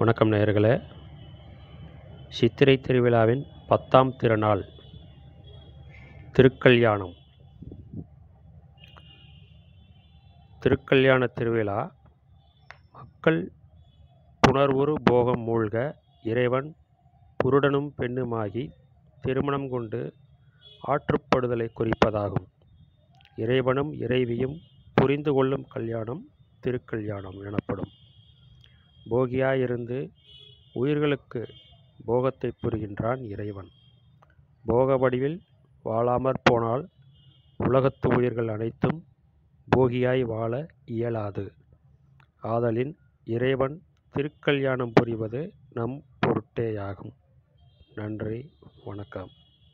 வணக்கம் நேயர்களே சித்திரை திருவிழாவின் பத்தாம் திருநாள் திருக்கல்யாணம் திருக்கல்யாண திருவிழா மக்கள் புணர்வுறு போகம் மூழ்க இறைவன் புருடனும் பெண்ணுமாகி திருமணம் கொண்டு ஆற்றுப்படுதலை குறிப்பதாகும் இறைவனும் இறைவியும் புரிந்து கொள்ளும் கல்யாணம் திருக்கல்யாணம் எனப்படும் போகியாயிருந்து உயிர்களுக்கு போகத்தை புரிகின்றான் இறைவன் போக வடிவில் வாழாமற் போனால் உலகத்து உயிர்கள் அனைத்தும் போகியாய் வாழ இயலாது ஆதலின் இறைவன் திருக்கல்யாணம் புரிவது நம் பொருட்டேயாகும் நன்றி வணக்கம்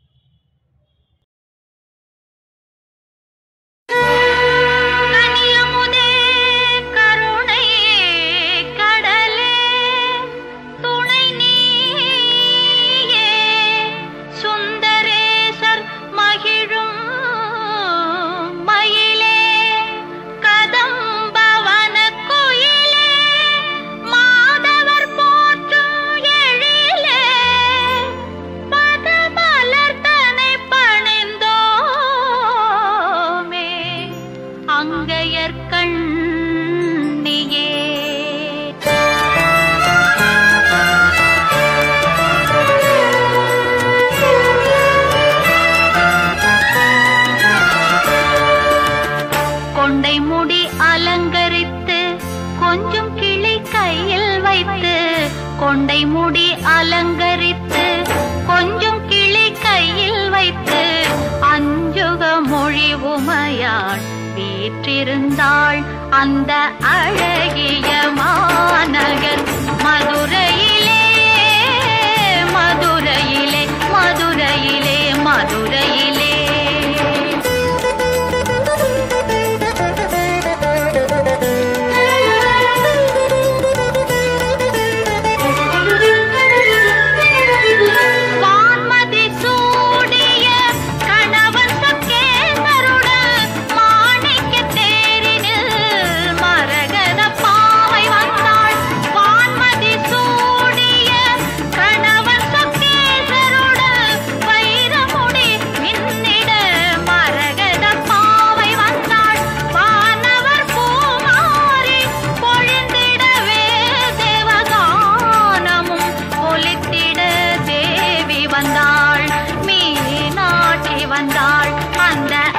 கனியமுதே கருணை கடலே துணை நீயே சுந்தரேசர் மகிழும் மயிலே கதம்பவன குயிலே மாதவர் போற்றும் எழிலே பதமலர்தனை பணிந்தோமே அங்கையர்கண்ணியே கொண்டை முடி அலங்கரித்து கொஞ்சம் கிளி கையில் வைத்து கொண்டை முடி அலங்கரித்து கொஞ்சம் கிளி கையில் வைத்து அஞ்சுக மொழி உமையாள் வீற்றிருந்தாள் அந்த அழகிய மாநகர் மதுரையிலே மதுரையிலே மதுரையிலே மதுரையிலே வான்மதி சூடிய கணவன் சக்கேசருடன் மாணிக்கத் தேரினில் மரகத பாவை வந்தாள். வான்மதி சூடிய கணவன் சக்கேசருடன் வைரமுடி மின்னிட மரகத பாவை வந்தாள். வானவர் பூமாரி பொழிந்திடவே தேவகானமும் ஒலித்திட தேவி வந்தாள் மீனாட்சி வந்தாள் அந்த